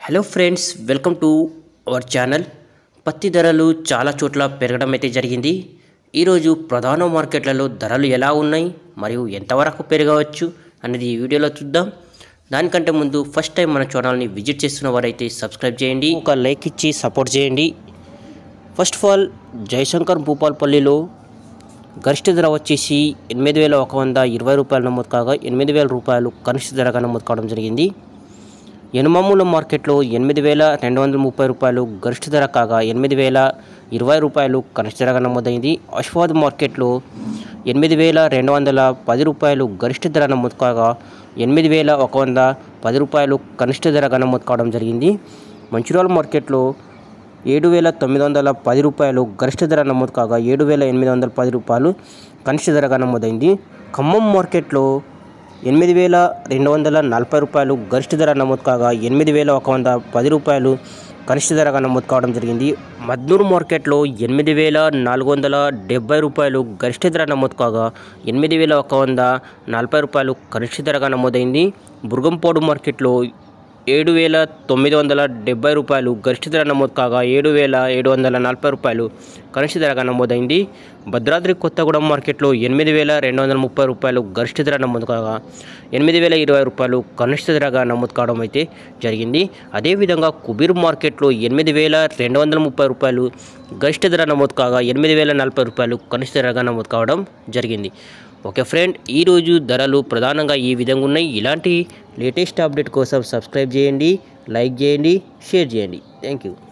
hello friends welcome to our channel పత్తి ధరలు చాలా చోట్ల పెరగడం అయితే జరిగింది ఈరోజు ప్రధాన మార్కెట్లలో ధరలు ఎలా ఉన్నాయి మరియు ఎంతవరకు పెరగవచ్చు అనేది ఈ వీడియోలో చూద్దాం దానికంటే ముందు ఫస్ట్ టైం మన ఛానల్ని విజిట్ చేస్తున్న వారైతే సబ్స్క్రైబ్ చేయండి ఒక లైక్ ఇచ్చి సపోర్ట్ చేయండి ఫస్ట్ ఆఫ్ ఆల్ జయశంకర్ భూపాల్పల్లిలో గరిష్ట ధర వచ్చేసి ఎనిమిది వేల ఒక వంద ఇరవై రూపాయలు నమోదు కాగా ఎనిమిది వేల రూపాయలు కనిష్ట ధరగా నమోదు కావడం జరిగింది ఎనుమమ్ముల మార్కెట్లో ఎనిమిది వేల రెండు వందల ముప్పై రూపాయలు గరిష్ట ధర కాగా ఎనిమిది వేల ఇరవై రూపాయలు కనిష్ట ధరగా నమోదైంది అశ్వాద్ మార్కెట్లో ఎనిమిది వేల రెండు వందల పది రూపాయలు గరిష్ట ధర నమోదు కాగా ఎనిమిది వేల ఒక వంద పది రూపాయలు కనిష్ట ధరగా నమోదు కావడం జరిగింది మంచిర్యాల మార్కెట్లో ఏడు వేల తొమ్మిది వందల పది రూపాయలు గరిష్ట ధర నమోదు కాగా ఏడు వేల ఎనిమిది వందల పది రూపాయలు కనిష్ట ధరగా నమోదైంది ఖమ్మం మార్కెట్లో ఎనిమిది వేల రెండు వందల నలభై రూపాయలు గరిష్ట ధర నమోదు కాగా ఎనిమిది వేల ఒక వంద పది రూపాయలు కనిష్ట ధరగా నమోదు కావడం జరిగింది మద్నూరు మార్కెట్లో ఎనిమిది వేల నాలుగు వందల డెబ్బై రూపాయలు గరిష్ట ధర నమోదు కాగా ఎనిమిది వేల ఒక వంద నలభై రూపాయలు కనిష్ట ధరగా నమోదైంది బుర్గంపోడు మార్కెట్లో ఏడు వేల తొమ్మిది వందల డెబ్బై రూపాయలు గరిష్ట ధర నమోదు కాగా ఏడు వేల ఏడు వందల నలభై రూపాయలు కనిష్ట ధరగా నమోదైంది భద్రాద్రి కొత్తగూడెం మార్కెట్లో ఎనిమిది వేల రెండు వందల ముప్పై రూపాయలు గరిష్ట ధర నమోదు కాగా ఎనిమిది వేల ఇరవై రూపాయలు కనిష్ట ధరగా నమోదు కావడం అయితే జరిగింది అదేవిధంగా కుబీర్ మార్కెట్లో ఎనిమిది వేల రెండు వందల ముప్పై రూపాయలు గరిష్ట ధర నమోదు కాగా ఎనిమిది వేల నలభై రూపాయలు కనిష్ట ధరగా నమోదు కావడం జరిగింది ఓకే ఫ్రెండ్ ఈరోజు ధరలు ప్రధానంగా ఈ విధంగా ఉన్నాయి ఇలాంటి లేటెస్ట్ అప్డేట్ కోసం సబ్స్క్రైబ్ చేయండి లైక్ చేయండి షేర్ చేయండి థ్యాంక్ యూ